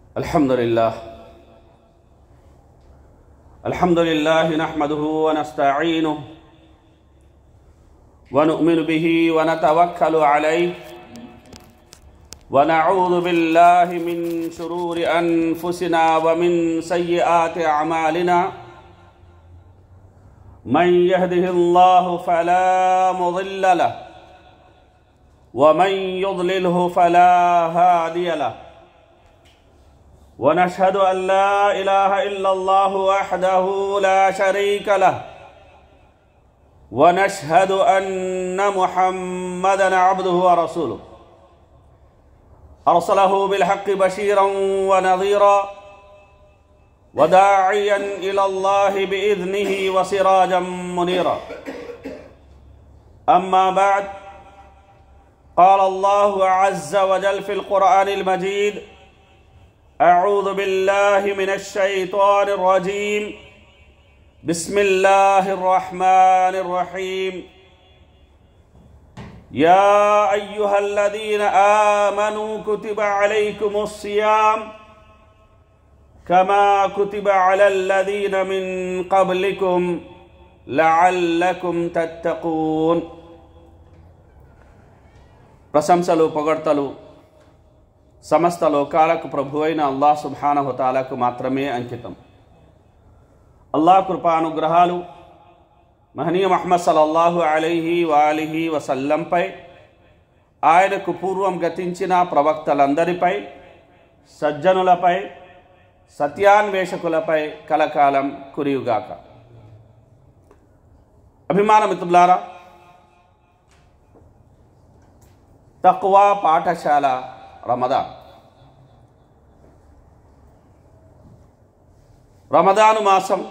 الحمد لله الحمد لله نحمده ونستعينه ونؤمن به ونتوكل عليه ونعوذ بالله من شرور انفسنا ومن سيئات اعمالنا من يهده الله فلا مضل له ومن يضلله فلا هادي له ونشهد ان لا اله الا الله وحده لا شريك له ونشهد ان محمدا عبده ورسوله ارسله بالحق بشيرا ونظيرا وداعيا الى الله باذنه وسراجا منيرا اما بعد قال الله عز وجل في القران المجيد اعوذ بالله من الشيطان الرجيم بسم الله الرحمن الرحيم يا ايها الذين امنوا كتب عليكم الصيام كما كتب على الذين من قبلكم لعلكم تتقون ప్రశంసలు పొగడ్తలు సమస్త లోకాలకు ప్రభు అయిన అల్లాహ్ సుబ్హానహుతాలకు మాత్రమే అంకితం అల్లాహ్ కృపానుగ్రహాలు మహనీయ మహమ్మద్ సల్లల్లాహు అలైహి వాలిహి వసల్లంపై ఆయనకు పూర్వం గతించిన ప్రవక్తలందరిపై సజ్జనులపై సత్యాన్వేషకులపై కలకాలం కురియుగాక అభిమాన మిత్రులారా తక్కువ పాఠశాల రమదాన్ రమదాను మాసం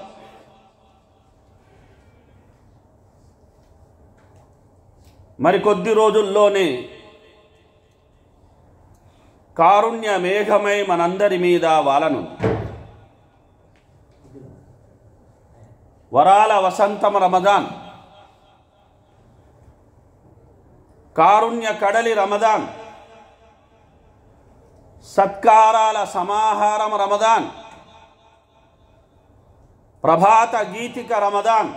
మరికొద్ది రోజుల్లోనే కారుణ్య మేఘమై మనందరి మీద వాలను వరాల వసంతం రమదాన్ కారుణ్య కడలి రమదాన్ సత్కారాల సమాహారం రమదాన్ ప్రభాత గీతిక రమదాన్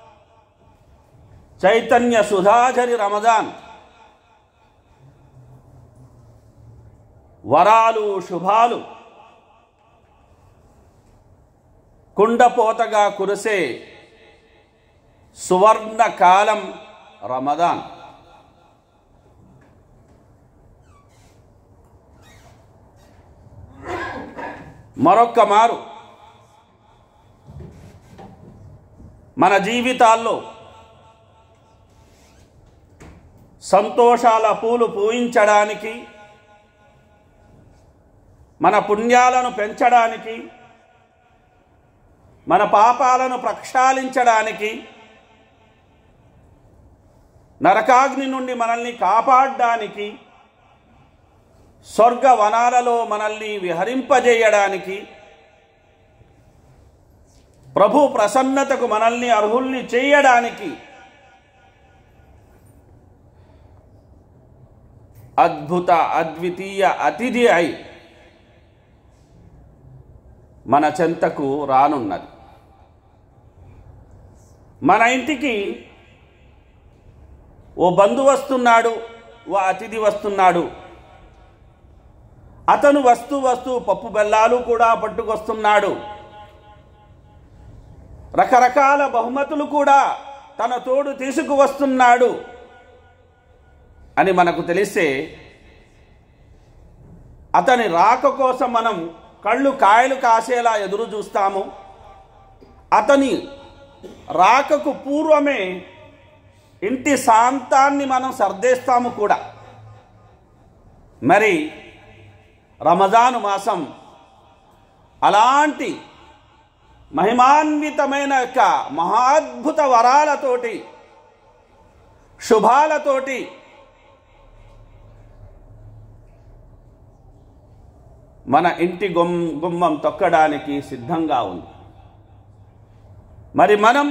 చైతన్య సుధాజరి రమదాన్ వరాలు శుభాలు కుండపోతగా కురిసే సువర్ణ కాలం రమదాన్ మరొక్క మారు మన జీవితాల్లో సంతోషాల పూలు పూయించడానికి మన పుణ్యాలను పెంచడానికి మన పాపాలను ప్రక్షాళించడానికి నరకాగ్ని నుండి మనల్ని కాపాడడానికి స్వర్గ వనాలలో మనల్ని విహరింపజేయడానికి ప్రభు ప్రసన్నతకు మనల్ని అర్హుల్ని చేయడానికి అద్భుత అద్వితీయ అతిథి అయి మన చెంతకు రానున్నది మన ఇంటికి ఓ బంధు వస్తున్నాడు ఓ అతిథి వస్తున్నాడు అతను వస్తూ వస్తూ పప్పు బెల్లాలు కూడా పట్టుకొస్తున్నాడు రకరకాల బహుమతులు కూడా తన తోడు తీసుకువస్తున్నాడు అని మనకు తెలిస్తే అతని రాక కోసం మనం కళ్ళు కాయలు కాసేలా ఎదురు చూస్తాము అతని రాకకు పూర్వమే ఇంటి శాంతాన్ని మనం సర్దేస్తాము కూడా మరి రమజాను మాసం అలాంటి మహిమాన్వితమైన యొక్క మహాద్భుత వరాలతోటి శుభాలతోటి మన ఇంటి గుమ్ గుమ్మం తొక్కడానికి సిద్ధంగా ఉంది మరి మనం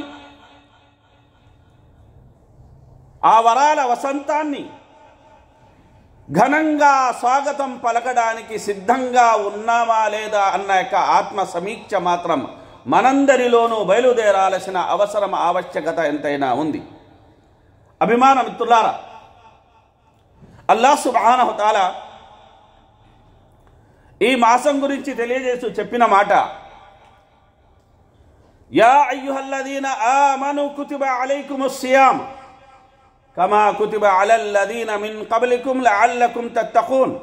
ఆ వరాల వసంతాన్ని ఘనంగా స్వాగతం పలకడానికి సిద్ధంగా ఉన్నామా లేదా అన్న యొక్క ఆత్మ సమీక్ష మాత్రం మనందరిలోనూ బయలుదేరాల్సిన అవసరం ఆవశ్యకత ఎంతైనా ఉంది అభిమాన మిత్రులారా అల్లా సుబానహతాల ఈ మాసం గురించి తెలియజేస్తూ చెప్పిన మాట యా అయ్యుహల్లదీన ఆమను కుతిబ అలైకుముస్ సియామ్ కమా కుతిబ అలల్లదీన మిన్ కబలికుం లఅల్లకుం తత్తఖూన్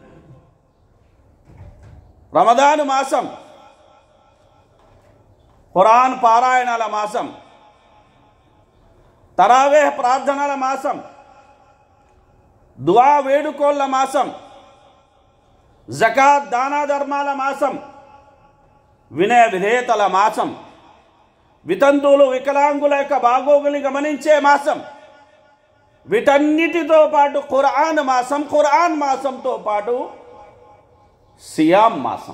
రమదాను మాసం ఖురాన్ పారాయణాల మాసం తరావేహ్ ప్రార్థనల మాసం దువా వేడుకోళ్ల మాసం జకాత్ దానా ధర్మాల మాసం వినయ విధేయతల మాసం వితంతువులు వికలాంగుల యొక్క బాగోగులు గమనించే మాసం వీటన్నిటితో పాటు ఖురాన్ మాసం ఖురాన్ మాసంతో పాటు సియాం మాసం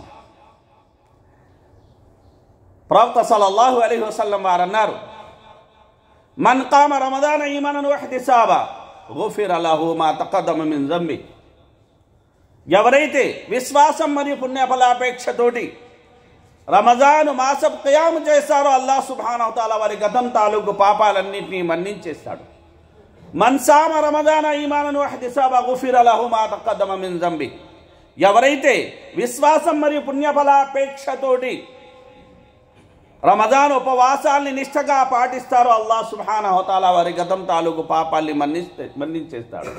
ప్రవక్త సల్లల్లాహు అలైహి వసల్లం వారు అన్నారు మన్ కామ రమదాన ఈమనను వహ్తిసాబా గుఫిర్ అలహు మా తక్కదమ మిన్ జంబి ఎవరైతే విశ్వాసం మరియు పుణ్యఫలాపేక్షతోటి రమజాను మాసం ఖయాము చేస్తారో అల్లా సుభానవతాల వారి గతం తాలూకు పాపాలన్నింటినీ మన్నించేస్తాడు మన్సామ రమదాన ఈమానను హదిసాబా గుఫిర్ అలహు మా తక్కదమ మిన్ జంబి ఎవరైతే విశ్వాసం మరియు పుణ్యఫలాపేక్షతోటి రమజాన్ ఉపవాసాల్ని నిష్ఠగా పాటిస్తారో అల్లా సుహాన హోతాల వారి గతం తాలూకు పాపాల్ని మన్నిస్తే మన్నించేస్తాడు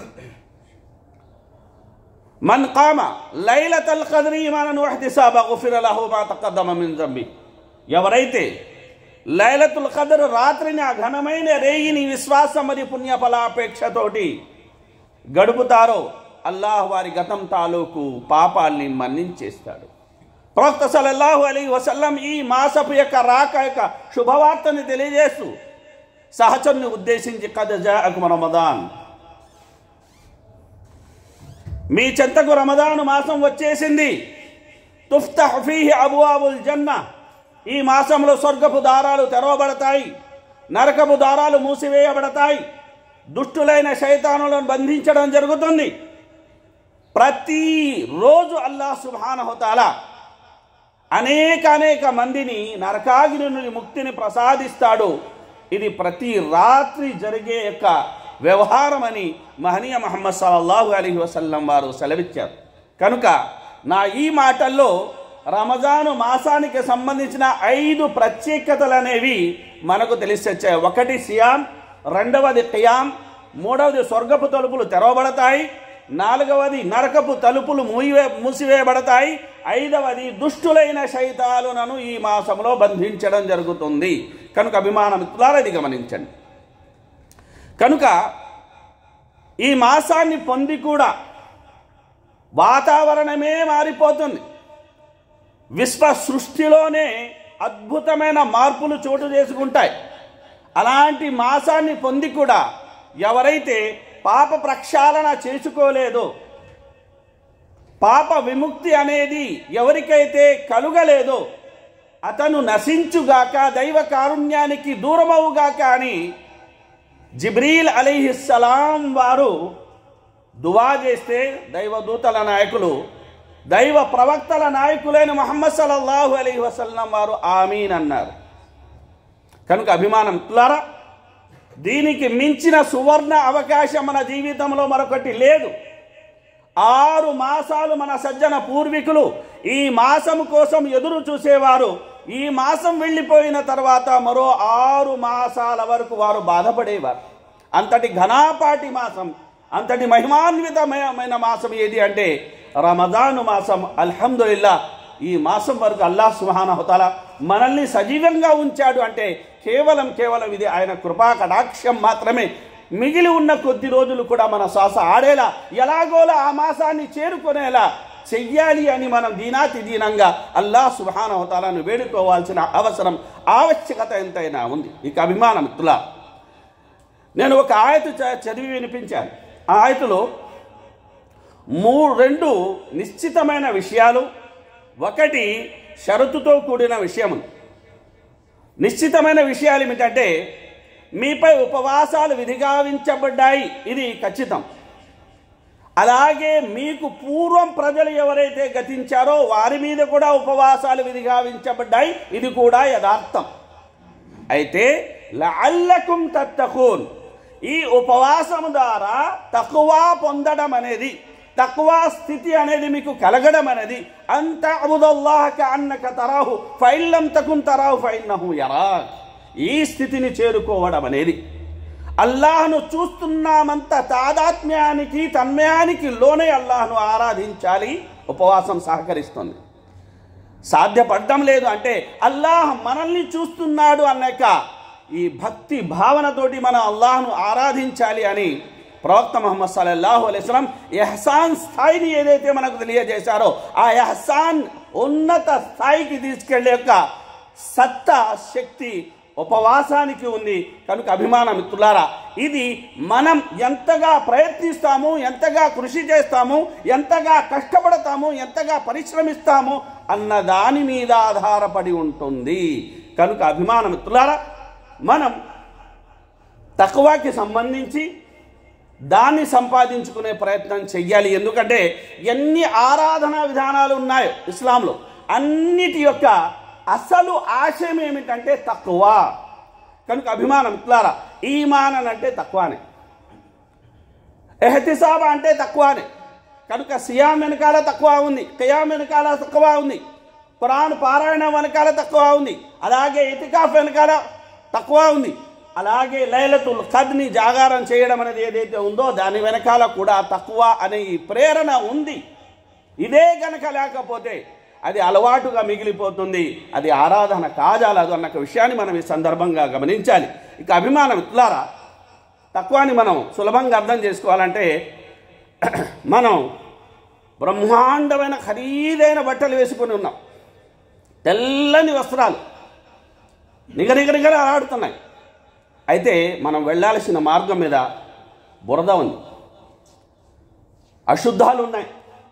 మన్ కామ లైలతల్ ఖద్రి ఈమానను వహ్తిసాబ గుఫిర లహు మా తక్కద్దమ మిన్ జంబి ఎవరైతే లైలతుల్ ఖదర్ రాత్రిని ఆ ఘనమైన రేయిని విశ్వాసం మరియు పుణ్యఫలాపేక్షతోటి గడుపుతారో అల్లాహ్ వారి గతం తాలూకు పాపాల్ని మన్నించేస్తాడు ప్రవక్త సల్లల్లాహు అలీ వసల్లం ఈ మాసపు యొక్క రాక యొక్క శుభవార్తని తెలియజేస్తూ సహచరుని ఉద్దేశించి కథ జాకు రమదాన్ మీ చెంతకు రమదాను మాసం వచ్చేసింది తుఫ్తహ్ ఫీహి అబువాబుల్ జన్న ఈ మాసంలో స్వర్గపు దారాలు తెరవబడతాయి నరకపు దారాలు మూసివేయబడతాయి దుష్టులైన శైతానులను బంధించడం జరుగుతుంది ప్రతి రోజు అల్లాహ్ సుబ్హానహుతాలా అనేక అనేక మందిని నరకాగ్ని నుండి ముక్తిని ప్రసాదిస్తాడు ఇది ప్రతి రాత్రి జరిగే యొక్క వ్యవహారం అని మహనీయ మహమ్మద్ సల్లల్లాహు అలీ వసల్లం వారు సెలవిచ్చారు కనుక నా ఈ మాటల్లో రమజాను మాసానికి సంబంధించిన ఐదు ప్రత్యేకతలు అనేవి మనకు తెలిసి వచ్చాయి ఒకటి సియాం రెండవది ఖియాం మూడవది స్వర్గపు తలుపులు తెరవబడతాయి నాలుగవది నరకపు తలుపులు మూయివే మూసివేయబడతాయి ఐదవది దుష్టులైన శైతాలునను ఈ మాసంలో బంధించడం జరుగుతుంది కనుక అభిమాన మిత్రులారా ఇది గమనించండి కనుక ఈ మాసాన్ని పొంది కూడా వాతావరణమే మారిపోతుంది విశ్వ సృష్టిలోనే అద్భుతమైన మార్పులు చోటు చేసుకుంటాయి అలాంటి మాసాన్ని పొంది కూడా ఎవరైతే పాప ప్రక్షాళన చేసుకోలేదో పాప విముక్తి అనేది ఎవరికైతే కలుగలేదో అతను నశించుగాక దైవ కారుణ్యానికి దూరమవుగాక అని జిబ్రీల్ అలీహిస్సలాం వారు దువా చేస్తే దైవదూతల నాయకులు దైవ ప్రవక్తల నాయకులైన మహమ్మద్ సల్లల్లాహు అలీ వసల్లం వారు ఆమీన్ అన్నారు కనుక అభిమానం తులారా దీనికి మించిన సువర్ణ అవకాశం మన జీవితంలో మరొకటి లేదు ఆరు మాసాలు మన సజ్జన పూర్వీకులు ఈ మాసం కోసం ఎదురు చూసేవారు ఈ మాసం వెళ్ళిపోయిన తర్వాత మరో ఆరు మాసాల వరకు వారు బాధపడేవారు అంతటి ఘనాపాటి మాసం అంతటి మహిమాన్వితమైన మాసం ఏది అంటే రమదాను మాసం అల్హమ్దుల్లా ఈ మాసం వరకు అల్లాహ్ సుహానహతాల మనల్ని సజీవంగా ఉంచాడు అంటే కేవలం కేవలం ఇది ఆయన కృపా కటాక్షం మాత్రమే మిగిలి ఉన్న కొద్ది రోజులు కూడా మన శ్వాస ఆడేలా ఎలాగోలా ఆ మాసాన్ని చేరుకునేలా చెయ్యాలి అని మనం దీనాతి దీనంగా అల్లాహ్ సుహానహతాలను వేడుకోవాల్సిన అవసరం ఆవశ్యకత ఎంతైనా ఉంది ఇక అభిమాన మిత్రుల నేను ఒక ఆయతు చ- చదివి వినిపించాను ఆ ఆయతులో మూడు రెండు నిశ్చితమైన విషయాలు ఒకటి షరతుతో కూడిన విషయం నిశ్చితమైన విషయాలు ఏమిటంటే మీపై ఉపవాసాలు విధిగావించబడ్డాయి ఇది ఖచ్చితం అలాగే మీకు పూర్వం ప్రజలు ఎవరైతే గతించారో వారి మీద కూడా ఉపవాసాలు విధిగా వించబడ్డాయి ఇది కూడా యథార్థం అయితే లఅల్లకుం తత్తఖూన్ ఈ ఉపవాసం ద్వారా తక్కువ పొందడం అనేది తక్కువ స్థితి అనేది మీకు కలగడం అనేది అంత అబుదల్లాహక అన్నక తరాహు ఫైల్లం తకున్ తరాహు ఫైన్నహు యరా ఈ స్థితిని చేరుకోవడం అనేది అల్లాహ్ను చూస్తున్నామంత తాదాత్మ్యానికి తన్మయానికి లోనే అల్లాహ్ను ఆరాధించాలి ఉపవాసం సహకరిస్తుంది సాధ్యపడడం లేదు అంటే అల్లాహ్ మనల్ని చూస్తున్నాడు అన్నాక ఈ భక్తి భావనతోటి మనం అల్లాహ్ను ఆరాధించాలి అని ప్రవక్త ముహమ్మద్ సల్లల్లాహు అలైస్లం ఎహసాన్ స్థాయిని ఏదైతే మనకు తెలియజేశారో ఆ ఎహసాన్ ఉన్నత స్థాయికి తీసుకెళ్లే యొక్క సత్తా శక్తి ఉపవాసానికి ఉంది కనుక అభిమాన మిత్రులారా ఇది మనం ఎంతగా ప్రయత్నిస్తాము ఎంతగా కృషి చేస్తాము ఎంతగా కష్టపడతాము ఎంతగా పరిశ్రమిస్తాము అన్న దాని మీద ఆధారపడి ఉంటుంది కనుక అభిమాన మిత్రులారా మనం తక్కువకి సంబంధించి దాన్ని సంపాదించుకునే ప్రయత్నం చెయ్యాలి ఎందుకంటే ఎన్ని ఆరాధనా విధానాలు ఉన్నాయో ఇస్లాంలో అన్నిటి యొక్క అసలు ఆశయం ఏమిటంటే తక్కువ కనుక అభిమానం ఇట్లారా ఈమాన్ అని అంటే తక్కువనే ఎహతిసాబ్ అంటే తక్కువనే కనుక సియాం వెనకాల తక్కువ ఉంది ఖయాం వెనకాల తక్కువ ఉంది ఖురాన్ పారాయణం వెనకాల తక్కువ ఉంది అలాగే ఇతికాఫ్ వెనకాల తక్కువ ఉంది అలాగే లైలతుల్ ఖద్ని జాగారం చేయడం అనేది ఏదైతే ఉందో దాని వెనకాల కూడా తక్కువ అనే ఈ ప్రేరణ ఉంది ఇదే గనక లేకపోతే అది అలవాటుగా మిగిలిపోతుంది అది ఆరాధన కాజాలదు అన్న ఒక విషయాన్ని మనం ఈ సందర్భంగా గమనించాలి ఇక అభిమానం ఇట్లారా తక్కువని మనం సులభంగా అర్థం చేసుకోవాలంటే మనం బ్రహ్మాండమైన ఖరీదైన బట్టలు వేసుకొని ఉన్నాం తెల్లని వస్త్రాలు నిగనిగనిగర ఆడుతున్నాయి అయితే మనం వెళ్ళాల్సిన మార్గం మీద బురద ఉంది అశుద్ధాలు ఉన్నాయి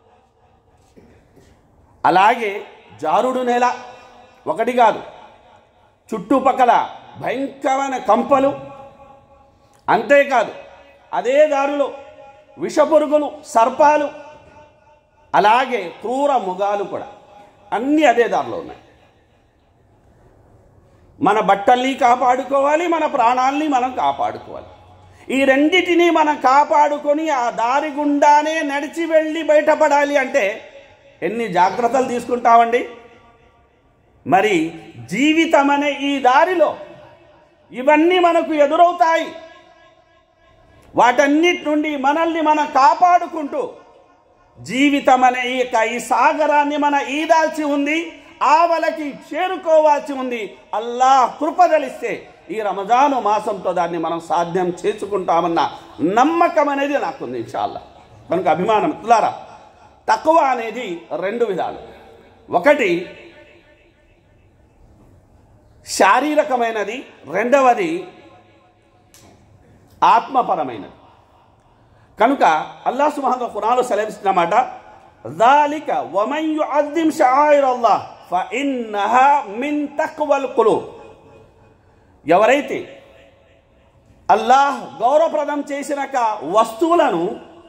అలాగే జారుడు నేల ఒకటి కాదు చుట్టుపక్కల భయంకరమైన కంపలు అంతేకాదు అదే దారిలో విషపురుగులు సర్పాలు అలాగే క్రూర ముగాలు కూడా అన్నీ అదే దారిలో ఉన్నాయి మన బట్టల్ని కాపాడుకోవాలి మన ప్రాణాల్ని మనం కాపాడుకోవాలి ఈ రెండిటిని మనం కాపాడుకొని ఆ దారి గుండానే నడిచి వెళ్ళి బయటపడాలి అంటే ఎన్ని జాగ్రత్తలు తీసుకుంటామండి మరి జీవితం అనే ఈ దారిలో ఇవన్నీ మనకు ఎదురవుతాయి వాటన్నిటి నుండి మనల్ని మనం కాపాడుకుంటూ జీవితం అనే ఈ యొక్క ఈ సాగరాన్ని మన ఈదాల్సి ఉంది ఆవలకి చేరుకోవాల్సి ఉంది అల్లాహ్ కృపదలిస్తే ఈ రమజాను మాసంతో దాన్ని మనం సాధ్యం చేసుకుంటామన్న నమ్మకం అనేది నాకుంది ఇన్షాల్లా కనుక అభిమానం ఇట్లారా తక్కువ అనేది రెండు విధాలు ఒకటి శారీరకమైనది రెండవది ఆత్మపరమైనది కనుక అల్లా సుమహంగా ఖురాన్లో సెలవిస్తున్నమాట ذلك ومن يعظم شعائر الله فإنها من تقوى القلوب ఎవరైతే అల్లాహ్ గౌరవప్రదం చేసినాక వస్తువులను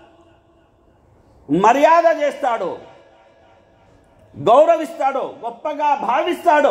మర్యాద చేస్తాడో గౌరవిస్తాడో గొప్పగా భావిస్తాడో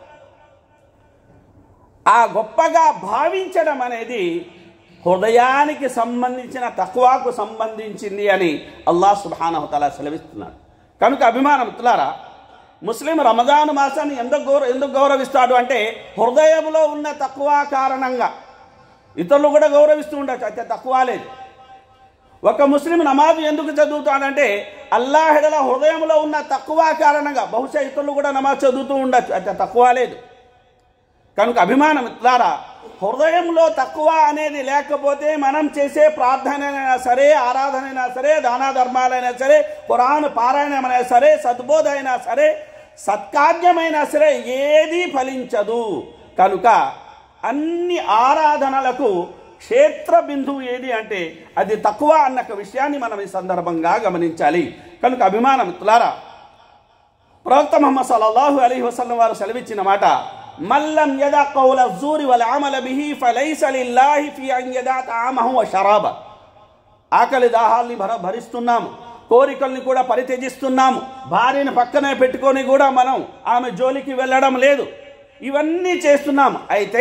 ఆ గొప్పగా భావించడం అనేది హృదయానికి సంబంధించిన తక్కువకు సంబంధించింది అని అల్లాహ్ సుబానహతలా సెలవిస్తున్నాడు కనుక అభిమానం తులారా ముస్లిం రమజాన్ మాసాన్ని ఎందుకు గౌరవ ఎందుకు గౌరవిస్తాడు అంటే హృదయంలో ఉన్న తక్కువ కారణంగా ఇతరులు కూడా గౌరవిస్తూ ఉండొచ్చు అయితే తక్కువ లేదు ఒక ముస్లిం నమాజ్ ఎందుకు చదువుతాడంటే అల్లాహెడల హృదయంలో ఉన్న తక్కువ కారణంగా బహుశా ఇతరులు కూడా నమాజ్ చదువుతూ ఉండొచ్చు అయితే తక్కువ లేదు కనుక అభిమానం ద్వారా హృదయంలో తక్కువ అనేది లేకపోతే మనం చేసే ప్రార్థనైనా సరే ఆరాధనైనా సరే దానా ధర్మాలైనా సరే పురాణ పారాయణమైనా సరే సద్బోధ అయినా సరే సత్కార్యమైనా సరే ఏదీ ఫలించదు కనుక అన్ని ఆరాధనలకు క్షేత్ర బిందువు ఏది అంటే అది తక్కువ అన్న ఒక విషయాన్ని మనం ఈ సందర్భంగా గమనించాలి కనుక అభిమానం మిత్రులారా ప్రవక్త మహమ్మద్ సల్లల్లాహు అలీ వసల్లం వారు సెలవిచ్చిన మాట మల్లం యదా కౌల జూరి వల్ అమల బిహి ఫలైస లిల్లాహి ఫి అన్ యదా తామహు వ షరాబ ఆకలి దాహాల్ని భర భరిస్తున్నాము కోరికల్ని కూడా పరిత్యజిస్తున్నాము భార్యను పక్కనే పెట్టుకొని కూడా మనం ఆమె జోలికి వెళ్ళడం లేదు ఇవన్నీ చేస్తున్నాము అయితే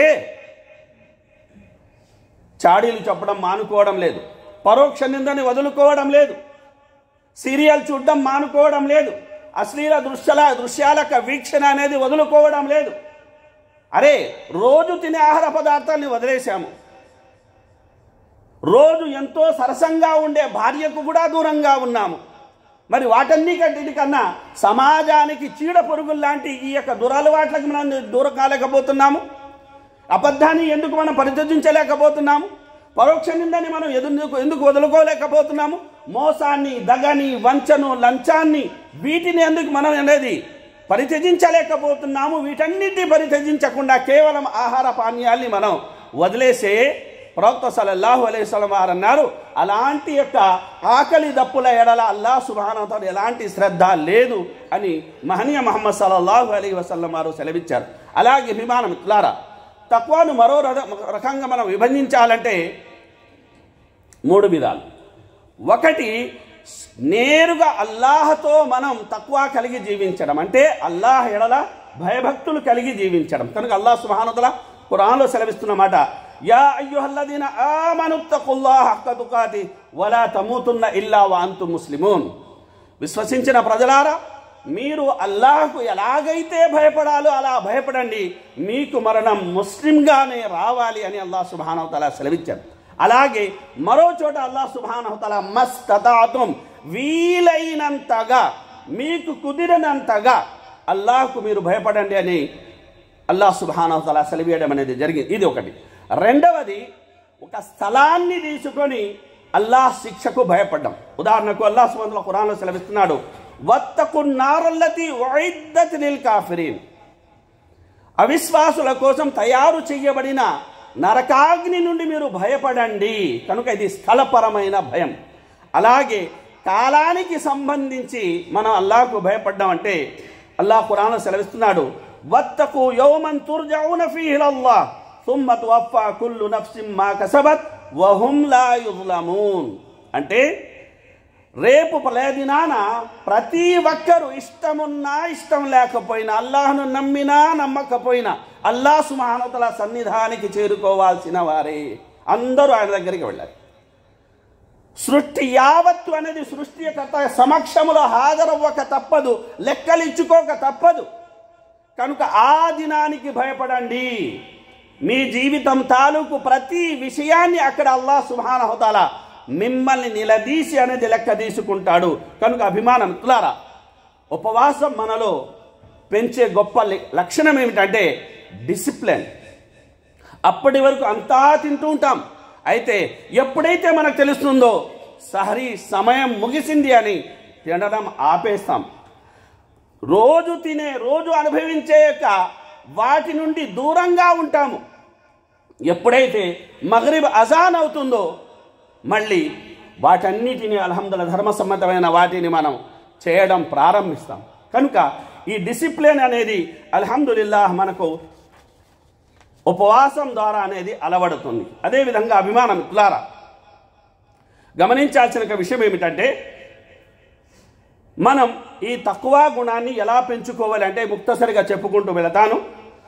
చాడీలు చెప్పడం మానుకోవడం లేదు పరోక్ష నిందని వదులుకోవడం లేదు సీరియల్ చూడడం మానుకోవడం లేదు అశ్లీల దృశ్యాల దృశ్యాలక వీక్షణ అనేది వదులుకోవడం లేదు అరే రోజు తినే ఆహార పదార్థాన్ని వదిలేశాము రోజు ఎంతో సరసంగా ఉండే భార్యకు కూడా దూరంగా ఉన్నాము మరి వాటన్నిటి కన్నా సమాజానికి చీడ పురుగులు లాంటి ఈ యొక్క దురలవాట్లకు మనం దూరం కాలేకపోతున్నాము అబద్ధాన్ని ఎందుకు మనం పరిత్యజించలేకపోతున్నాము పరోక్ష నిందని మనం ఎందుకు ఎందుకు వదులుకోలేకపోతున్నాము మోసాన్ని దగని వంచను లంచాన్ని వీటిని ఎందుకు మనం అనేది పరిత్యజించలేకపోతున్నాము వీటన్నిటి పరిత్యజించకుండా కేవలం ఆహార పానీయాల్ని మనం వదిలేసే ప్రవక్త సలల్లాహు అలైస్లం వారు అన్నారు అలాంటి యొక్క ఆకలి దప్పుల ఎడల అల్లా సుబానతో ఎలాంటి శ్రద్ధ లేదు అని మహనీయ మహమ్మద్ సల్లల్లాహు అలీ వసల్లం వారు సెలవిచ్చారు అలాగే విమానం ఇట్లారా తక్కువను మరో రక- రకంగా మనం విభజించాలంటే మూడు విధాలు ఒకటి నేరుగా అల్లాహతో మనం తక్కువ కలిగి జీవించడం అంటే అల్లాహ్ ఎడల భయభక్తులు కలిగి జీవించడం కనుక అల్లాహ్ సుబ్హానహు ఖురాన్లో సెలవిస్తున్నమాట యా అయ్యుహల్లదీన ఆమను తకుల్లాహ హక్క తుకాతి వలా తమూతున్న ఇల్లా వా అంతుం ముస్లిమూన్ విశ్వసించిన ప్రజలారా మీరు అల్లాహకు ఎలాగైతే భయపడాలో అలా భయపడండి మీకు మరణం ముస్లింగానే రావాలి అని అల్లాహ్ సుబానవతల సెలవిచ్చారు అలాగే మరో చోట అల్లాహ్ సుబానవతల మస్తతాతం వీలైనంతగా మీకు కుదిరినంతగా అల్లాహకు మీరు భయపడండి అని అల్లాహ్ సుబానవతల సెలవేయడం అనేది జరిగింది ఇది ఒకటి రెండవది ఒక స్థలాన్ని తీసుకొని అల్లాహ్ శిక్షకు భయపడ్డం ఉదాహరణకు అల్లాహ్ సుబంధుల ఖురాన్లో సెలవిస్తున్నాడు వత్తకు నారల్లతి వైద్దతి నిల్ కాఫిరీన్ అవిశ్వాసుల కోసం తయారు చేయబడిన నరకాగ్ని నుండి మీరు భయపడండి కనుక ఇది స్థలపరమైన భయం అలాగే కాలానికి సంబంధించి మనం అల్లాహకు భయపడ్డాం అంటే అల్లాహ్ ఖురాన్లో సెలవిస్తున్నాడు వత్తకు యౌమన్ తుర్జౌన ఫీహి అల్లాహ్ ثم توفى كل نفس ما كسبت وهم لا يظلمون అంటే రేపు ప్రళయదినాన ప్రతి ఒక్కరు ఇష్టమున్నా ఇష్టం లేకపోయినా అల్లాహ్ను నమ్మినా నమ్మకపోయినా అల్లాహ్ సుమానతల సన్నిధానికి చేరుకోవాల్సిన వారే అందరూ ఆయన దగ్గరికి వెళ్ళారు సృష్టి యావత్తు అనేది సృష్టికర్త సమక్షములో హాజరవ్వక తప్పదు లెక్కలిచ్చుకోక తప్పదు కనుక ఆ దినానికి భయపడండి మీ జీవితం తాలూకు ప్రతి విషయాన్ని అక్కడ అల్లా సుభానహతాల మిమ్మల్ని నిలదీసి అనేది లెక్క తీసుకుంటాడు కనుక అభిమానం తులారా ఉపవాసం మనలో పెంచే గొప్ప లి- లక్షణం ఏమిటంటే డిసిప్లిన్ అప్పటి వరకు అంతా తింటూ ఉంటాం అయితే ఎప్పుడైతే మనకు తెలుస్తుందో సహరీ సమయం ముగిసింది అని తినడం ఆపేస్తాం రోజు తినే రోజు అనుభవించే యొక్క వాటి నుండి దూరంగా ఉంటాము ఎప్పుడైతే మగరిబ్ అజాన్ అవుతుందో మళ్ళీ వాటన్నిటిని అల్హమ్దుల ధర్మసమ్మతమైన వాటిని మనం చేయడం ప్రారంభిస్తాం కనుక ఈ డిసిప్లిన్ అనేది అల్హమ్దులిల్లాహ్ మనకు ఉపవాసం ద్వారా అనేది అలవడుతుంది అదేవిధంగా అభిమానం ఇట్లారా గమనించాల్సిన ఒక విషయం ఏమిటంటే మనం ఈ తక్కువ గుణాన్ని ఎలా పెంచుకోవాలి అంటే ముక్తసరిగా చెప్పుకుంటూ వెళతాను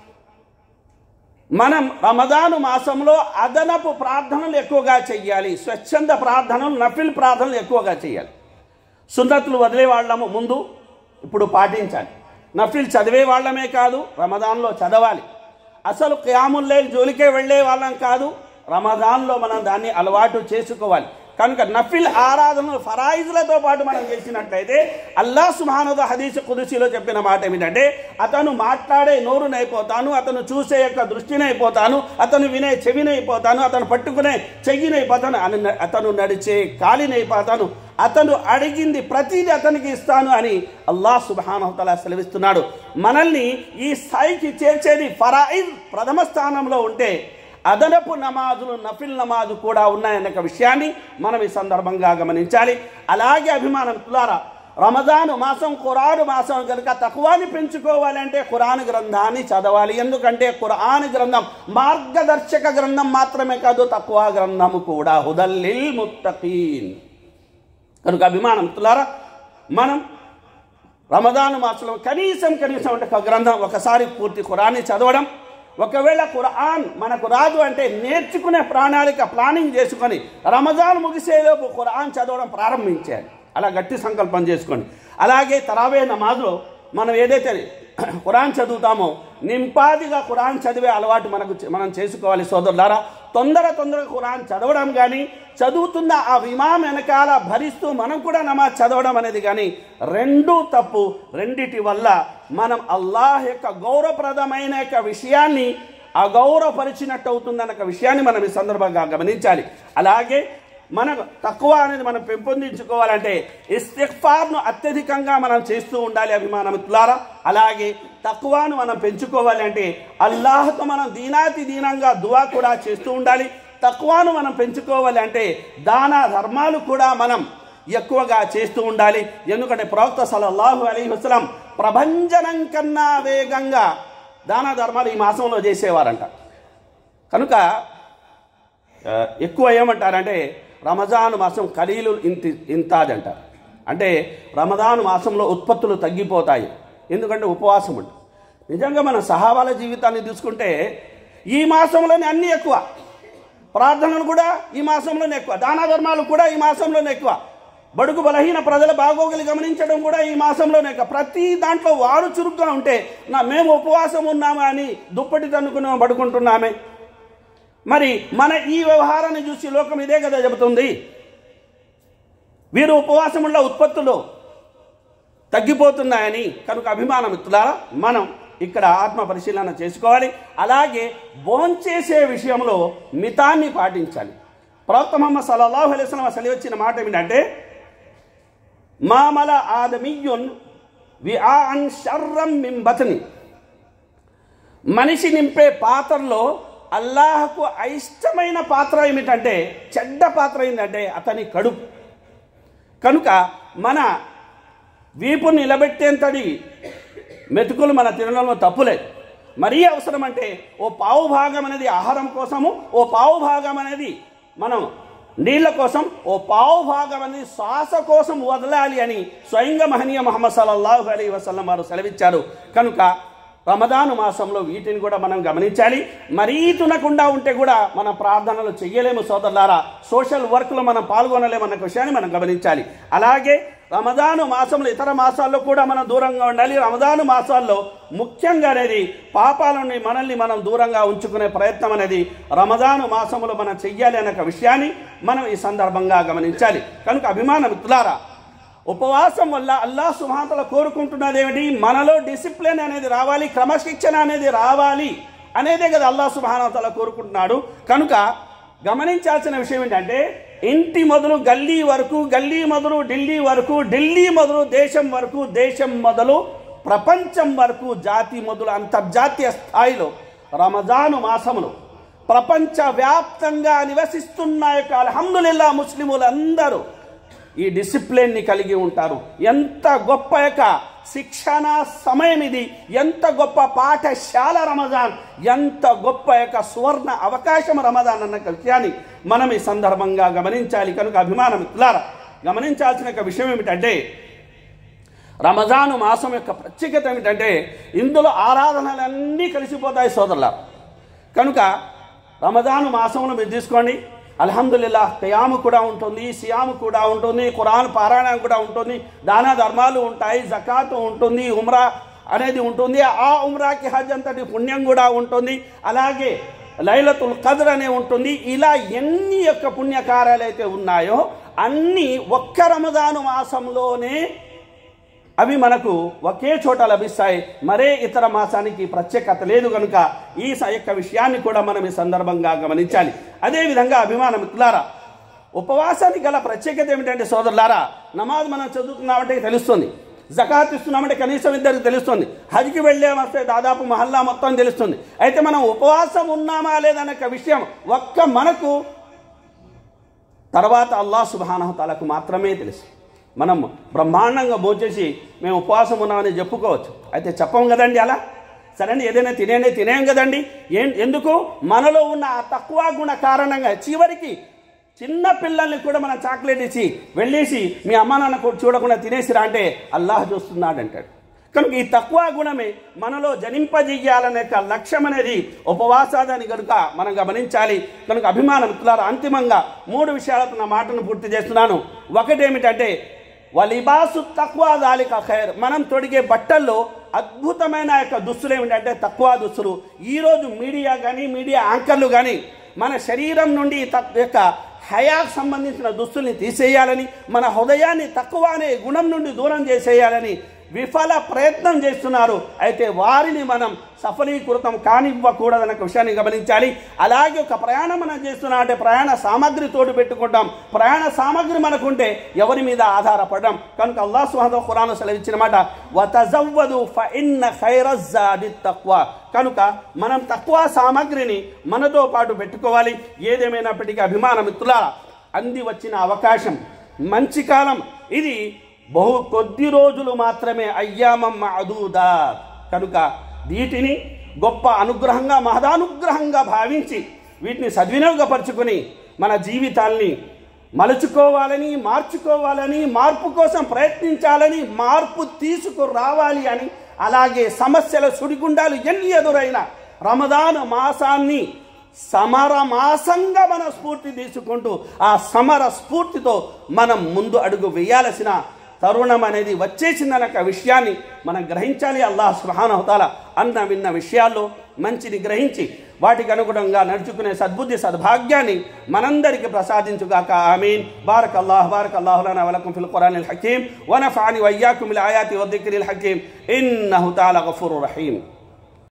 మనం రమదాను మాసంలో అదనపు ప్రార్థనలు ఎక్కువగా చెయ్యాలి స్వచ్ఛంద ప్రార్థనలు నఫిల్ ప్రార్థనలు ఎక్కువగా చేయాలి సున్నతులు వదిలే వాళ్ళము ముందు ఇప్పుడు పాటించాలి నఫిల్ చదివే వాళ్ళమే కాదు రమదాన్లో చదవాలి అసలు క్యాముల్లైల్ జోలికే వెళ్ళే వాళ్ళం కాదు రమదాన్లో మనం దాన్ని అలవాటు చేసుకోవాలి కనుక నఫిల్ ఆరాధనలు ఫరాయిజులతో పాటు మనం చేసినట్లయితే అల్లా సుమానుద హదీస్ కుదుసిలో చెప్పిన మాట ఏమిటంటే అతను మాట్లాడే నోరునైపోతాను అతను చూసే యొక్క దృష్టినైపోతాను అతను వినే చెవినైపోతాను అతను పట్టుకునే చెయ్యినైపోతాను అని అతను నడిచే కాలినైపోతాను అతను అడిగింది ప్రతిదీ అతనికి ఇస్తాను అని అల్లాహ్ సుబానవతల సెలవిస్తున్నాడు మనల్ని ఈ స్థాయికి చేర్చేది ఫరాయిద్ ప్రథమ స్థానంలో ఉంటే అదనపు నమాజులు నఫిల్ నమాజు కూడా ఉన్నాయన్న ఒక విషయాన్ని మనం ఈ సందర్భంగా గమనించాలి అలాగే అభిమానం తులారా రమజాను మాసం ఖురాను మాసం కనుక తక్కువాని పెంచుకోవాలంటే ఖురాన్ గ్రంథాన్ని చదవాలి ఎందుకంటే ఖురాన్ గ్రంథం మార్గదర్శక గ్రంథం మాత్రమే కాదు తక్కువ గ్రంథము కూడా హుదల్లిల్ ముత్తకీన్ కనుక అభిమానంతులారా మనం రమదాను మాసంలో కనీసం కనీసం అంటే ఒక గ్రంథం ఒకసారి పూర్తి ఖురాన్ని చదవడం ఒకవేళ ఖురాన్ మనకు రాదు అంటే నేర్చుకునే ప్రణాళిక ప్లానింగ్ చేసుకొని రమజాన్ ముగిసేలోపు ఖురాన్ చదవడం ప్రారంభించాలి అలా గట్టి సంకల్పం చేసుకోండి అలాగే తరావే నమాజ్లో మనం ఏదైతే ఖురాన్ చదువుతామో నింపాదిగా ఖురాన్ చదివే అలవాటు మనకు మనం చేసుకోవాలి సోదరులారా తొందర తొందరగా ఖురాన్ చదవడం కానీ చదువుతున్న ఆ విమాం వెనకాల భరిస్తూ మనం కూడా నమాజ్ చదవడం అనేది కానీ రెండూ తప్పు రెండిటి వల్ల మనం అల్లాహ్ యొక్క గౌరవప్రదమైన యొక్క విషయాన్ని అగౌరవపరిచినట్టు అవుతుందన్న ఒక విషయాన్ని మనం ఈ సందర్భంగా గమనించాలి అలాగే మన తక్కువ అనేది మనం పెంపొందించుకోవాలంటే ఇస్తిఫార్ను అత్యధికంగా మనం చేస్తూ ఉండాలి అభిమానమిత్రులారా అలాగే తక్కువను మనం పెంచుకోవాలి అంటే అల్లాహ్తో మనం దీనాతి దీనంగా దువా కూడా చేస్తూ ఉండాలి తక్కువను మనం పెంచుకోవాలి అంటే దాన ధర్మాలు కూడా మనం ఎక్కువగా చేస్తూ ఉండాలి ఎందుకంటే ప్రవక్త సల్లల్లాహు అలీ వసలం ప్రభంజనం కన్నా వేగంగా దాన ధర్మాలు ఈ మాసంలో చేసేవారంట కనుక ఆ, ఎక్కువ ఏమంటారంటే రమజాన్ మాసం ఖలీలు ఇంతి ఇంతాది అంటారు అంటే రమజాన్ మాసంలో ఉత్పత్తులు తగ్గిపోతాయి ఎందుకంటే ఉపవాసం ఉంటుంది నిజంగా మన సహాబాల జీవితాన్ని చూసుకుంటే ఈ మాసంలోనే అన్నీ ఎక్కువ ప్రార్థనలు కూడా ఈ మాసంలోనే ఎక్కువ దాన ధర్మాలు కూడా ఈ మాసంలోనే ఎక్కువ బడుగు బలహీన ప్రజల బాగోగులు గమనించడం కూడా ఈ మాసంలోనే ఎక్కువ ప్రతి దాంట్లో వారు చురుగ్గా ఉంటే నా మేము ఉపవాసం ఉన్నామా అని దుప్పటి తన్నుకుని పడుకుంటున్నామే మరి మన ఈ వ్యవహారాన్ని చూసి లోకం ఇదే కదా చెబుతుంది వీరు ఉపవాసముള്ള ఉత్పత్తులు తగ్గిపోతున్నాయని కనుక అభిమానమిత్రులారా మనం ఇక్కడ ఆత్మ పరిశీలన చేసుకోవాలి అలాగే భోంచేసే విషయంలో మితాన్ని పాటించాలి ప్రవక్త మహమ్మద్ సల్లల్లాహు అలైహి వసల్లం అసలు వచ్చిన మాట ఏమిటంటే మామల ఆదమియున్ వి అన్ షర్రం మిన్ బతని మనిషి నింపే పాత్రలో అల్లాహకు అయిష్టమైన పాత్ర ఏమిటంటే చెడ్డ పాత్ర ఏంటంటే అతని కడుపు కనుక మన వీపు నిలబెట్టేంతటి మెతుకులు మన తినడంలో తప్పులేదు మరీ అవసరం అంటే ఓ పావు భాగం అనేది ఆహారం కోసము ఓ పావు భాగం అనేది మనం నీళ్ళ కోసం ఓ పావు భాగం అనేది శ్వాస కోసం వదలాలి అని స్వయంగా మహనీయ మహమ్మద్ సల్లల్లాహు అలీ వసల్లం వారు సెలవిచ్చారు కనుక రమదాను మాసంలో వీటిని కూడా మనం గమనించాలి మరీ తునకుండా ఉంటే కూడా మనం ప్రార్థనలు చెయ్యలేము సోదరులారా సోషల్ వర్క్లో మనం పాల్గొనలేమన్న విషయాన్ని మనం గమనించాలి అలాగే రమదాను మాసంలో ఇతర మాసాల్లో కూడా మనం దూరంగా ఉండాలి రమదాను మాసాల్లో ముఖ్యంగా అనేది పాపాల నుండి మనల్ని మనం దూరంగా ఉంచుకునే ప్రయత్నం అనేది రమదాను మాసంలో మనం చెయ్యాలి అనే ఒక విషయాన్ని మనం ఈ సందర్భంగా గమనించాలి కనుక అభిమాన మిత్రులారా ఉపవాసం వల్ల అల్లాహ్ సుహాతల కోరుకుంటున్నది ఏమిటి మనలో డిసిప్లిన్ అనేది రావాలి క్రమశిక్షణ అనేది రావాలి అనేదే కదా అల్లాహ్ సుబానతల కోరుకుంటున్నాడు కనుక గమనించాల్సిన విషయం ఏంటంటే ఇంటి మొదలు గల్లీ వరకు గల్లీ మొదలు ఢిల్లీ వరకు ఢిల్లీ మొదలు దేశం వరకు దేశం మొదలు ప్రపంచం వరకు జాతి మొదలు అంతర్జాతీయ స్థాయిలో రమజాను మాసములు ప్రపంచ వ్యాప్తంగా నివసిస్తున్న యొక్క అల్హమ్దుల్లా ముస్లిములందరూ ఈ డిసిప్లిన్ని కలిగి ఉంటారు ఎంత గొప్ప యొక్క శిక్షణ సమయం ఇది ఎంత గొప్ప పాఠశాల రమజాన్ ఎంత గొప్ప యొక్క సువర్ణ అవకాశం రమజాన్ అన్న విషయాన్ని మనం ఈ సందర్భంగా గమనించాలి కనుక అభిమానం ఇట్లారా గమనించాల్సిన ఒక విషయం ఏమిటంటే రమజాను మాసం యొక్క ప్రత్యేకత ఏమిటంటే ఇందులో ఆరాధనలన్నీ కలిసిపోతాయి సోదరుల కనుక రమజాను మాసంలో మీరు తీసుకోండి అల్హమ్దుల్లా ఖయాము కూడా ఉంటుంది సియాము కూడా ఉంటుంది ఖురాన్ పారాయణం కూడా ఉంటుంది దాన ధర్మాలు ఉంటాయి జకాతు ఉంటుంది ఉమ్రా అనేది ఉంటుంది ఆ ఉమ్రాకి హజ్ అంతటి పుణ్యం కూడా ఉంటుంది అలాగే లైలతుల్ కదర్ అనే ఉంటుంది ఇలా ఎన్ని యొక్క పుణ్యకార్యాలు అయితే ఉన్నాయో అన్నీ ఒక్క రమజాను మాసంలోనే అవి మనకు ఒకే చోట లభిస్తాయి మరే ఇతర మాసానికి ప్రత్యేకత లేదు కనుక ఈ స- యొక్క విషయాన్ని కూడా మనం ఈ సందర్భంగా గమనించాలి అదేవిధంగా అభిమాన మిత్రులారా ఉపవాసానికి గల ప్రత్యేకత ఏమిటంటే సోదరులారా నమాజ్ మనం చదువుతున్నామంటే తెలుస్తుంది జకాత్ ఇస్తున్నామంటే కనీసం ఇద్దరికి తెలుస్తుంది హజ్కి వెళ్ళామస్తే దాదాపు మహల్లా మొత్తం తెలుస్తుంది అయితే మనం ఉపవాసం ఉన్నామా లేదనే ఒక విషయం ఒక్క మనకు తర్వాత అల్లాహ్ సుబానహతాలకు మాత్రమే తెలుసు మనం బ్రహ్మాండంగా భోంచేసి మేము ఉపవాసం ఉన్నామని చెప్పుకోవచ్చు అయితే చెప్పం కదండి అలా సరే అండి ఏదైనా తినేనే తినేం కదండి ఏం ఎందుకు మనలో ఉన్న ఆ తక్కువ గుణ కారణంగా చివరికి చిన్న పిల్లల్ని కూడా మనం చాక్లెట్ ఇచ్చి వెళ్ళేసి మీ అమ్మ నాన్న కూడా చూడకుండా తినేసిరా అంటే అల్లాహ్ చూస్తున్నాడు అంటాడు కనుక ఈ తక్కువ గుణమే మనలో జనింపజేయాలనే యొక్క లక్ష్యం అనేది ఉపవాసాదని కనుక మనం గమనించాలి కనుక అభిమానం మిత్రులారా అంతిమంగా మూడు విషయాలతో నా మాటను పూర్తి చేస్తున్నాను ఒకటేమిటంటే వలిబాసు తక్కువ దాలిక ఖైర్ మనం తొడిగే బట్టల్లో అద్భుతమైన యొక్క దుస్తులు ఏమిటంటే తక్కువ దుస్తులు ఈరోజు మీడియా కానీ మీడియా యాంకర్లు కానీ మన శరీరం నుండి తక్- యొక్క హయాకు సంబంధించిన దుస్తుల్ని తీసేయాలని మన హృదయాన్ని తక్కువ అనే గుణం నుండి దూరం చేసేయాలని విఫల ప్రయత్నం చేస్తున్నారు అయితే వారిని మనం సఫలీకృతం కానివ్వకూడదన్న ఒక విషయాన్ని గమనించాలి అలాగే ఒక ప్రయాణం మనం చేస్తున్నాం అంటే ప్రయాణ సామాగ్రి తోడు పెట్టుకుంటాం ప్రయాణ సామాగ్రి మనకుంటే ఎవరి మీద ఆధారపడడం కనుక అల్లాహ్ సుహాద ఖురాన్ సెలవిచ్చిన మాట వతజవ్వదు ఫ ఇన్న ఖైరజ్జాది తక్కువ కనుక మనం తక్కువ సామాగ్రిని మనతో పాటు పెట్టుకోవాలి ఏదేమైనప్పటికీ అభిమాన మిత్రులారా అంది వచ్చిన అవకాశం మంచి కాలం ఇది బహు కొద్ది రోజులు మాత్రమే అయ్యామం అదూదా కనుక వీటిని గొప్ప అనుగ్రహంగా మహదానుగ్రహంగా భావించి వీటిని సద్వినియోగపరుచుకొని మన జీవితాల్ని మలుచుకోవాలని మార్చుకోవాలని మార్పు కోసం ప్రయత్నించాలని మార్పు తీసుకురావాలి అని అలాగే సమస్యల సుడిగుండాలు ఎన్ని ఎదురైనా రమదాన్ మాసాన్ని సమర మాసంగా మన స్ఫూర్తి తీసుకుంటూ ఆ సమర స్ఫూర్తితో మనం ముందు అడుగు వేయాల్సిన తరుణం అనేది వచ్చేసిందన్న ఒక విషయాన్ని మనం గ్రహించాలి అల్లాహ్ సుహానహతాల అన్న విన్న విషయాల్లో మంచిని గ్రహించి వాటికి అనుగుణంగా నడుచుకునే సద్బుద్ధి సద్భాగ్యాన్ని మనందరికి ప్రసాదించుగాక ఆమీన్ బారక్ అల్లాహ్ బారక్ అల్లాహు లనా వలకుం ఫిల్ ఖురానిల్ హకీం వనఫఅని వయ్యాకుం బిల్ ఆయాతి వద్దిక్రిల్ హకీం ఇన్నహు తఆలా గఫూరుర్ రహీం